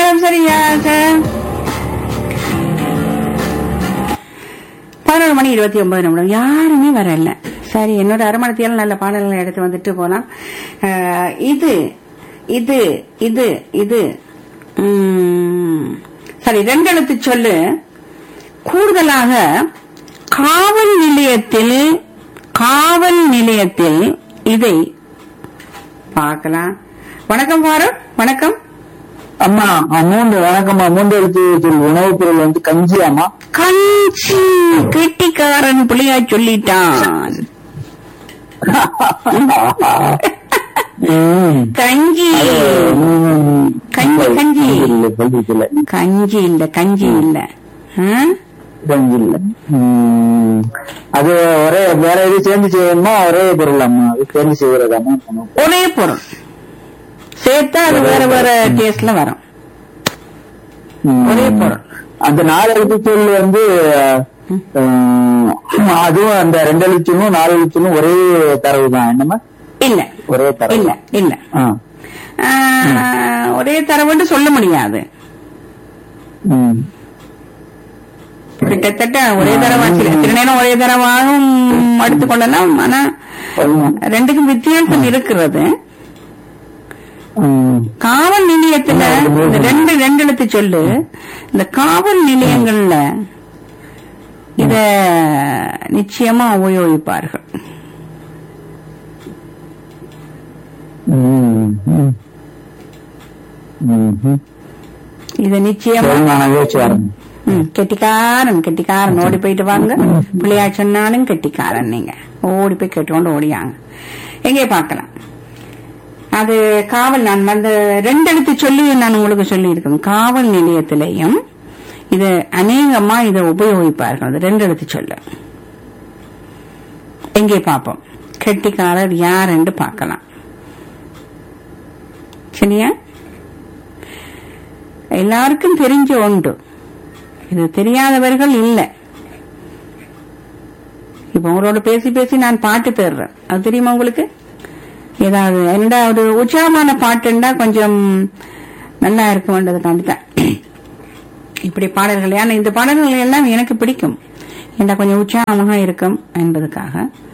நேரம் சரியாக பதினொரு மணி இருபத்தி ஒன்பது நிமிடம் யாருமே வரல சரி என்னோட அரமணத்தியால் நல்ல பாடல்களை எடுத்து வந்துட்டு போலாம் அஹ், இது இது இது இது உம், சரி ரெண்டு எழுத்து சொல்லு கூடுதலாக காவல் நிலையத்தில் காவல் நிலையத்தில் இதை பார்க்கலாம் வணக்கம் பாரத் வணக்கம் அம்மா மூன்று வணக்கம்மா மூன்று எழுத்து சொல் உணவுப் பொருள் வந்து கஞ்சி அம்மா கஞ்சி கெட்டிக்காரன் புள்ளியா சொல்லிட்டான் ம். கஞ்சி அது, ம், கஞ்சி, கஞ்சி. இல்ல, பள்ளிக்கூடத்துல. கஞ்சி இல்ல கஞ்சி இல்ல ஆ? கஞ்சி இல்ல ம். அது ஒரே வேற எது சேர்ந்து செய்யணுமா ஒரே பொருள் அம்மா அது சேர்ந்து செய்யறதாம்மா ஒரே பொருள் சேர்த்தா அது வேற வேற டேஸ்ட்ல வரும் ம். ஒரே பொருள் அந்த நாலு எழுத்து சொல் வந்து ம், அதுவும் அந்த ரெண்டு எழுத்துனும் நாலு எழுத்துனும் ஒரே தரவு தான் என்னம்மா இல்ல ஒரே தரவு இல்ல இல்ல ஆ. ஆ, ஒரே தரவுன்னு சொல்ல முடியாது ம். கிட்டத்தட்ட ஒரே தரவா சில சில நேரம் ஒரே தரவாகவும் எடுத்துக்கொள்ளலாம் ஆனா ரெண்டுக்கும் வித்தியாசம் இருக்கிறது ம். காவல் நிலையத்துல இந்த ரெண்டு ரெண்டு எழுத்து சொல்லு இந்த காவல் நிலையங்கள்ல இத நிச்சயமா உபயோகிப்பார்கள் ம். ம். ம். இத நிச்சயமா சரி, நான் யோசிச்சு வரேன் ம், கெட்டிக்காரன் கெட்டிக்காரன் ஓடி போயிட்டு வாங்க பிள்ளையா சொன்னாலும் கெட்டிக்காரன் நீங்க ஓடி போய் கேட்டுக்கொண்டு ஓடியாங்க எங்கே பார்க்கலாம் அது காவல் நான் அந்த ரெண்டு எழுத்து சொல்லி நான் உங்களுக்கு சொல்லி இருக்கேன் காவல் நிலையத்திலையும் இது அநேகமா இதை உபயோகிப்பார்கள் அது ரெண்டு எழுத்து சொல்லு எங்கே பார்ப்போம் கெட்டிக்காரர் யார் என்று பார்க்கலாம் சரியா எல்லாருக்கும் தெரிஞ்ச ஒன்று இது தெரியாதவர்கள் இல்ல இப்ப உங்களோட பேசி பேசி நான் பாட்டு தேடுறேன் அது தெரியுமா உங்களுக்கு ஏதாவது ரெண்டாவது உற்சாகமான பாட்டுண்டா கொஞ்சம் நல்லா இருக்கும்ன்றதுக்காண்டி தான் இப்படி பாடல்கள் ஏன்னா இந்த பாடல்கள் எல்லாம் எனக்கு பிடிக்கும் ஏன்னா கொஞ்சம் உற்சாகமாக இருக்கும் என்பதுக்காக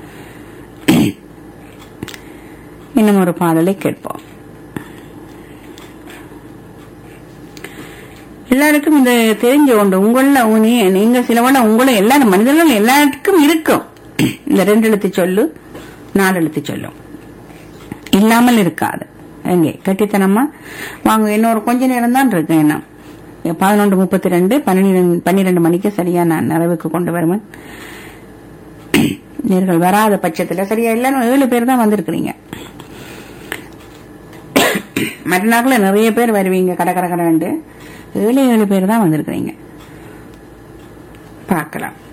இன்னும் ஒரு பாடலை கேட்போம் எல்லாருக்கும் இந்த தெரிஞ்ச ஒன்று உங்கள நீ- நீங்க சிலவன உங்களை எல்லாரும் மனிதர்கள் எல்லாருக்கும் இருக்கும் இந்த ரெண்டு எழுத்து சொல்லு நாலு எழுத்து சொல்லும் இல்லாமல் இருக்காது எங்கே கட்டித்தனமா வாங்க இன்னொரு கொஞ்ச நேரம் தான் இருக்கு என்ன பதினொன்று முப்பத்தி ரெண்டு பன்னிரெண்டு பன்னிரெண்டு மணிக்கு சரியா நான் நிறைவுக்கு கொண்டு வருவேன் நீங்கள் வராத பட்சத்துல சரியா எல்லாரும் ஏழு பேர் தான் வந்திருக்கிறீங்க மற்ற நாட்கள் நிறைய பேர் வருவீங்க கடை கடை கடை ஏழு ஏழு பேர் தான் வந்திருக்கிறீங்க பார்க்கலாம்